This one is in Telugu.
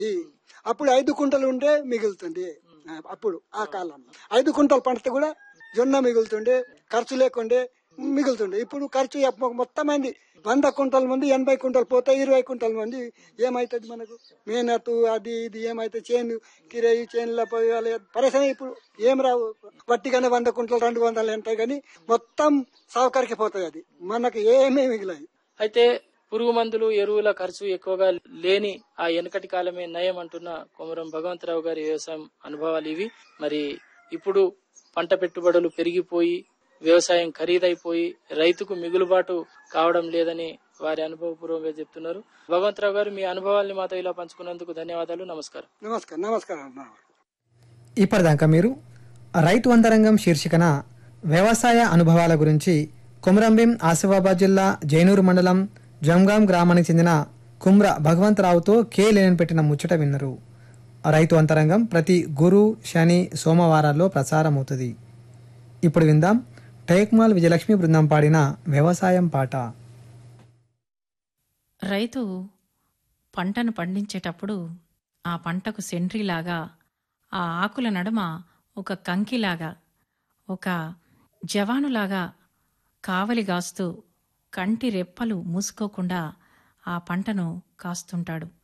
ఈ అప్పుడు ఐదు కుంటలు ఉండే మిగులుతుంది ఆ, అప్పుడు ఆ కాలంలో ఐదు కుంటలు పండితే కూడా జొన్న మిగులుతుండే ఖర్చు లేకుండే మిగులుతుండే ఇప్పుడు ఖర్చు ఎప్ప- మొత్తం అయింది వంద కుంటల మంది ఎనభై కుంటలు పోతే ఇరవై కుంటల మంది ఏమైతుంది మనకు మేనత్తు అది ఇది ఏమైతే చేను కిరాయి చేనుల పోయాలి పరిశ్రమ ఇప్పుడు ఏం రావు వట్టిగానే వంద కుంటలు రెండు వందలు ఉంటాయి కానీ మొత్తం సావుకారికి పోతాయి అది మనకు ఏమీ మిగిలాయి అయితే పురుగు మందులు ఎరువుల ఖర్చు ఎక్కువగా లేని ఆ వెనకటి కాలమే నయం అంటున్న కొమరం భగవంతరావు గారి వ్యవసాయం అనుభవాలు ఇవి మరి ఇప్పుడు పంట పెట్టుబడులు పెరిగిపోయి వ్యవసాయం ఖరీదైపోయి రైతుకు మిగులుబాటు కావడం లేదని వారి అనుభవపూర్వకంగా చెప్తున్నారు భగవంతరావు గారు మీ అనుభవాల్ని మాతో ఇలా పంచుకున్నందుకు ధన్యవాదాలు నమస్కారం నమస్కారం నమస్కారం అన్న ఇప్పటిదాకా మీరు రైతు అంతరంగం శీర్షికన వ్యవసాయ అనుభవాల గురించి కొమరంభీం ఆసిఫాబాద్ జిల్లా జైనూరు మండలం జంగాం గ్రామానికి చెందిన కుమ్ర భగవంతరావుతో కే లేని పెట్టిన ముచ్చట విన్నరు రైతు అంతరంగం ప్రతి గురు శని సోమవారాల్లో ప్రసారమవుతుంది ఇప్పుడు విందాం టేక్మాల్ విజయలక్ష్మి బృందం పాడిన వ్యవసాయం పాట రైతు పంటను పండించేటప్పుడు ఆ పంటకు సెంట్రీలాగా ఆ ఆకుల నడుమ ఒక కంకిలాగా ఒక జవానులాగా కావలి గాస్తూ కంటి రెప్పలు మూసుకోకుండా ఆ పంటను కాస్తుంటాడు